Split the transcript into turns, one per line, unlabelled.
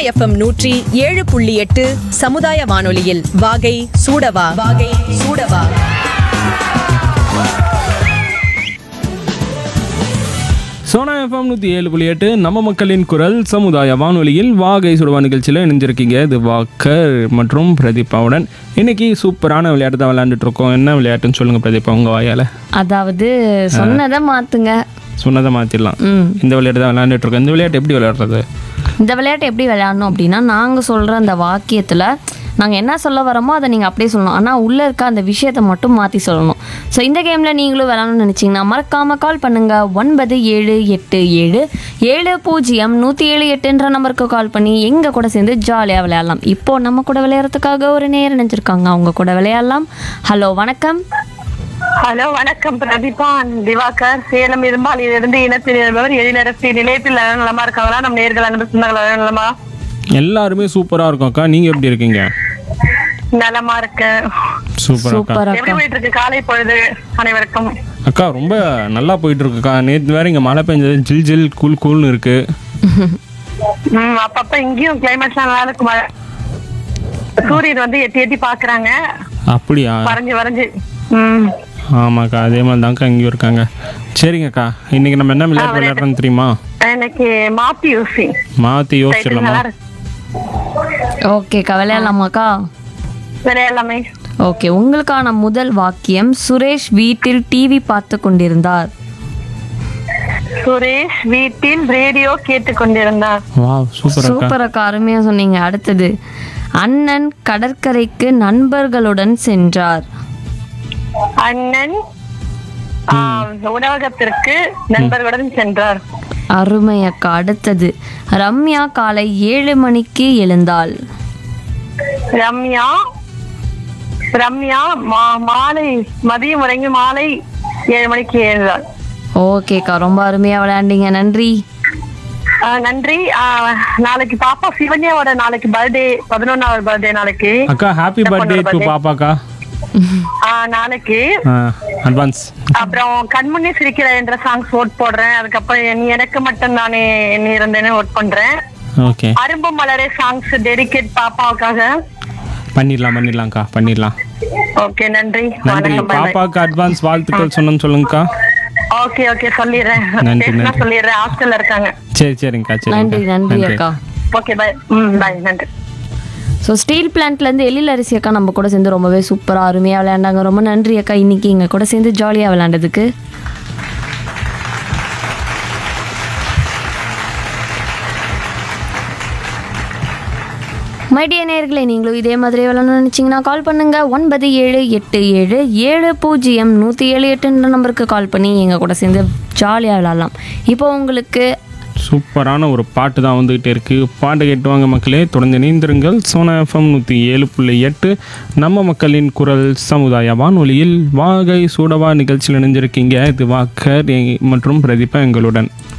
FM நூற்றி ஏழு புள்ளி எட்டு சமுதாய வானொலியில் வாகை சூடவா வாகை சூடவா
சோனா எஃப்எம் நூற்றி ஏழு புள்ளி எட்டு நம்ம மக்களின் குரல் சமுதாய வானொலியில் வாகை சுடுவா நிகழ்ச்சியில் இணைஞ்சிருக்கீங்க இது வாக்கர் மற்றும் பிரதீபாவுடன் இன்னைக்கு சூப்பரான விளையாட்டு தான் விளையாண்டுட்டு இருக்கோம் என்ன விளையாட்டுன்னு சொல்லுங்க பிரதீபா உங்க வாயால
அதாவது சொன்னதை மாத்துங்க
சொன்னதை மாற்றிடலாம்
ம்
இந்த விளையாட்டு தான் விளையாண்டுட்டு இருக்கோம் இந்த விளையாட்டு எப்படி விளையாடுறது
இந்த விளையாட்டு எப்படி விளையாடணும் அப்படின்னா நாங்கள் சொல்கிற அந்த வாக்கியத்தில் நாங்கள் என்ன சொல்ல வரோமோ அதை நீங்கள் அப்படியே சொல்லணும் ஆனால் உள்ளே இருக்க அந்த விஷயத்தை மட்டும் மாற்றி சொல்லணும் ஸோ இந்த கேமில் நீங்களும் விளையாடணும்னு நினச்சிங்கன்னா மறக்காமல் கால் பண்ணுங்கள் ஒன்பது ஏழு எட்டு ஏழு ஏழு பூஜ்ஜியம் நூற்றி ஏழு எட்டுன்ற நம்பருக்கு கால் பண்ணி எங்கள் கூட சேர்ந்து ஜாலியாக விளையாடலாம் இப்போ நம்ம கூட விளையாடுறதுக்காக ஒரு நேரம் நினச்சிருக்காங்க அவங்க கூட விளையாடலாம் ஹலோ வணக்கம்
ஹலோ வணக்கம் பிரதீபா திவாகர் சேலம் இரும்பாலில் இருந்து இனத்தில் இருப்பவர் எழிலரசி நிலையத்தில் நலமா இருக்காங்களா நம்ம நேர்கள் அன்பு சொந்தங்களா நலமா
எல்லாருமே சூப்பராக இருக்கும் அக்கா நீங்கள் எப்படி இருக்கீங்க
நலமா இருக்கேன்
சூப்பர் அக்கா
சூப்பர்
எப்படி
அக்கா
போயிட்டு இருக்கு காலை பொழுது அனைவருக்கும்
அக்கா ரொம்ப நல்லா போயிட்டு இருக்குக்கா நேற்று வேற இங்கே மழை பெஞ்சது ஜில் ஜில் கூல் கூல்னு இருக்கு
ம் அப்பப்ப இங்கேயும் கிளைமேட் நல்லா இருக்கு மழை சூரியன் வந்து எட்டி எட்டி பாக்குறாங்க
அப்படியா
வரைஞ்சு வரைஞ்சு ம்
ஆமாக்கா அதே மாதிரி தான்க்கா இங்கேயும் இருக்காங்க சரிங்கக்கா இன்னைக்கு நம்ம என்ன விளையாட்டு விளையாடுறோன்னு தெரியுமா
எனக்கு மாத்தி யூசி
மாற்றி யோசிச்சிடலாமா
நல்லா இருக்கு
ஓகேக்கா விளையாடலாமாக்கா
வேற எல்லாமே
ஓகே உங்களுக்கான முதல் வாக்கியம் சுரேஷ் வீட்டில் டிவி பார்த்து கொண்டிருந்தார்
சுரேஷ் வீட்டில் ரேடியோ கேட்டு கொண்டிருந்தார்
வா சூப்பர் அக்கா
சூப்பர் அக்கா அருமையா சொன்னீங்க அடுத்தது அண்ணன் கடற்கரைக்கு நண்பர்களுடன் சென்றார்
அண்ணன் ஆ, உணவகத்திற்கு நண்பர்களுடன் சென்றார்
அருமை அக்கா அடுத்தது ரம்யா காலை ஏழு மணிக்கு எழுந்தாள்
ரம்யா ரம்யா மா- மாலை மதியம் உறங்கி மாலை ஏழு மணிக்கு எழுந்தாள்
ஓகேக்கா ரொம்ப அருமையா விளையாண்டீங்க நன்றி
ஆ, நன்றி ஆ, நாளைக்கு பாப்பா சிவன்யாவோட நாளைக்கு பர்த்டே பதினொன்னாவது பர்த்டே நாளைக்கு
அக்கா ஹாப்பி பர்த்டே டு பாப்பாக்கா
ஆ, நாளைக்கு
அட்வான்ஸ்
அப்புறம் கண்முன்னே சிரிக்கிற என்ற சாங்ஸ் ஓட் போடுறேன் அதுக்கப்புறம் நீ எனக்கு மட்டும் நானே என்ன இருந்தேன்னு ஓட் பண்றேன்
ஓகே
அரும்பு மலரே சாங்ஸ் டெடிகேட் பாப்பாவுக்காக
பண்ணிடலாம் பண்ணிடலாம்க்கா பண்ணிடலாம்
ஓகே நன்றி
நன்றி
வணக்கம் bye bye.
பாப்பாக்கு அட்வான்ஸ் வாழ்த்துக்கள் சொன்னேன்னு சொல்லுங்கக்கா
ஓகே ஓகே சொல்லிடுறேன்
நன்றி,
பேசினா
நன்றி.
சொல்லிடுறேன் ஹாஸ்டல்ல இருக்காங்க
சரி சரிங்கக்கா
நன்றி
சரிங்கக்கா
நன்றி அக்கா
ஓகே பை ம் பை நன்றி
ஸோ ஸ்டீல் பிளான்ட்லேருந்து எழில் அரிசி அக்கா நம்ம கூட சேர்ந்து ரொம்பவே சூப்பராக அருமையாக விளையாண்டாங்க ரொம்ப நன்றி அக்கா இன்னைக்கு எங்கள் கூட சேர்ந்து ஜாலியாக விளையாண்டதுக்கு மைடிய நேயர்களே நீங்களும் இதே மாதிரி விளையாடணும்னு நினச்சிங்கன்னா கால் பண்ணுங்கள் ஒன்பது ஏழு எட்டு ஏழு ஏழு பூஜ்ஜியம் நூற்றி ஏழு எட்டுன்ற நம்பருக்கு கால் பண்ணி எங்கள் கூட சேர்ந்து ஜாலியாக விளையாடலாம் இப்போ உங்களுக்கு
சூப்பரான ஒரு பாட்டு தான் வந்துகிட்டே இருக்கு பாட்டு கேட்டுவாங்க மக்களே தொடர்ந்து இணைந்திருங்கள் சோனா எஃப்எம் நூற்றி ஏழு புள்ளி எட்டு நம்ம மக்களின் குரல் சமுதாய வானொலியில் வாகை சூடவா நிகழ்ச்சியில் இணைஞ்சிருக்கீங்க இது வாக்கர் எ- மற்றும் பிரதீபா எங்களுடன்